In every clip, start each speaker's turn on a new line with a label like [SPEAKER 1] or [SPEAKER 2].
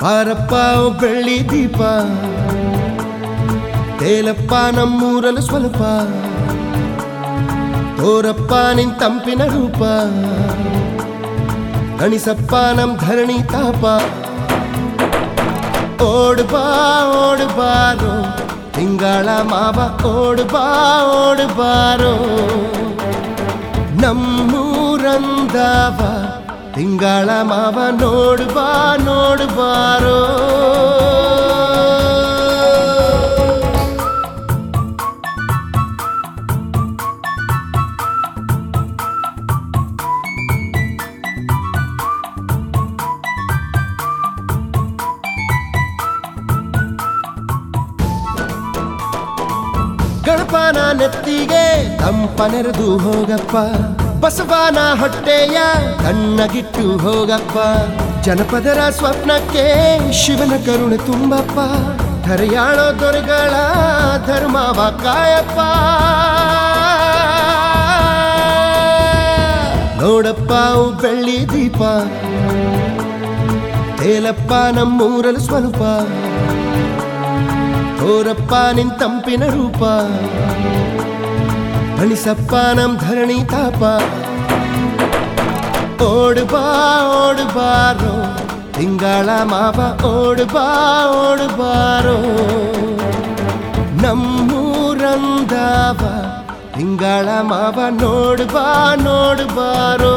[SPEAKER 1] ಹಾರಪ್ಪ ಓ ಬೆಳ್ಳಿ ದೀಪ ತೇಲಪ್ಪ ನಮ್ಮೂರಲು ಸ್ವಲ್ಪ ತೋರಪ್ಪ ನಿನ್ ತಂಪಿನ ರೂಪ ಗಣಿಸಪ್ಪ ನಮ್ ಧರಣಿ ತಾಪ ಓಡ್ಬಾ ಓಡ್ಬಾರೋ ತಿಂಗಳ ಮಾವ ಓಡ್ಬಾ ಓಡ್ಬಾರೋ ನಮ್ಮೂರಂದವ ತಿಂಗಳ ಮಾವ ನೋಡ್ಬಾ ನೋಡ್ಬಾರೋ ಗಣಪನ ನೆತ್ತಿಗೆ ತಂಪ ನೆರೆದು ಹೋಗಪ್ಪ ಬಸವನ ಹೊಟ್ಟೆಯ ಕಣ್ಣಗಿಟ್ಟು ಹೋಗಪ್ಪ ಜನಪದರ ಸ್ವಪ್ನಕ್ಕೆ ಶಿವನ ಕರುಣೆ ತುಂಬಪ್ಪ ಧರೆಯಾಳೋ ದೊರೆಗಳ ಧರ್ಮವ ಕಾಯಪ್ಪ ನೋಡಪ್ಪ ಅವು ಬೆಳ್ಳಿ ದೀಪ ತೇಲಪ್ಪ ನಮ್ಮೂರಲು ಸ್ವಲ್ಪ ತೋರಪ್ಪ ನಿನ್ ತಂಪಿನ ರೂಪ ಬಣಿಸಪ್ಪ ನಮ್ ಧರಣಿ ತಾಪ ಓಡ್ಬಾ ಓಡ್ಬಾರೋ ತಿಂಗಳ ಮಾವ ಓಡ್ಬಾ ಓಡ್ಬಾರೋ ನಮ್ಮೂರಂದವ ತಿಂಗಳ ಮಾವ ನೋಡ್ಬಾ ನೋಡ್ಬಾರೋ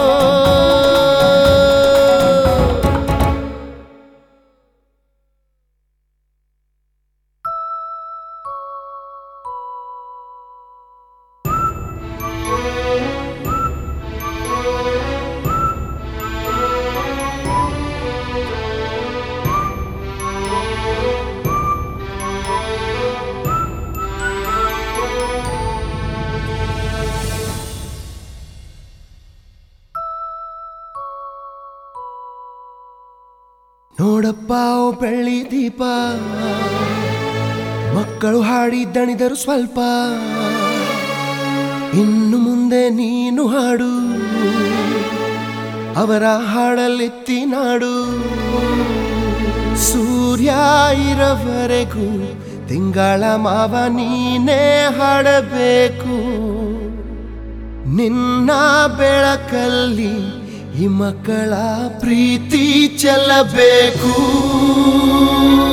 [SPEAKER 1] ನೋಡಪ್ಪ ಓ ಬೆಳ್ಳಿ ದೀಪ ಮಕ್ಕಳು ಹಾಡಿ ದಣಿದರು ಸ್ವಲ್ಪ ಇನ್ನು ಮುಂದೆ ನೀನು ಹಾಡು ಅವರ ಹಾಡಲೆತ್ತಿ ನಾಡು ಸೂರ್ಯ ಇರವರೆಗೂ ತಿಂಗಳ ಮಾವ ನೀನೇ ಹಾಡಬೇಕು ನಿನ್ನ ಬೆಳಕಲ್ಲಿ ಈ ಮಕ್ಕಳ ಪ್ರೀತಿ ಚೆಲ್ಲಬೇಕು